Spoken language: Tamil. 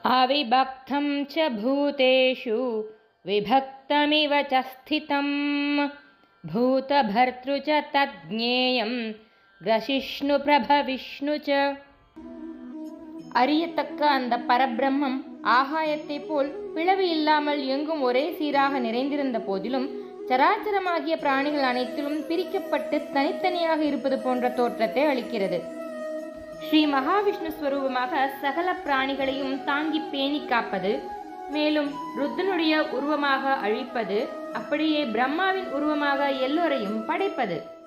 अविभक्तं च भूतेषु विभक्तमिव च स्थितं भूतभर्तृ च तज्ज्ञेयं ग्रसिष्णुप्रभविष्णु च அறியத்தக்க அந்த பரபிரம்மம் ஆகாயத்தைப் போல் பிளவு இல்லாமல் எங்கும் ஒரே சீராக நிறைந்திருந்த போதிலும் சராச்சரமாகிய பிராணிகள் அனைத்திலும் பிரிக்கப்பட்டு தனித்தனியாக இருப்பது போன்ற தோற்றத்தை அளிக்கிறது ஸ்ரீ மகாவிஷ்ணு ஸ்வரூபமாக சகல பிராணிகளையும் தாங்கி பேணி காப்பது மேலும் ருத்தனுடைய உருவமாக அழிப்பது அப்படியே பிரம்மாவின் உருவமாக எல்லோரையும் படைப்பது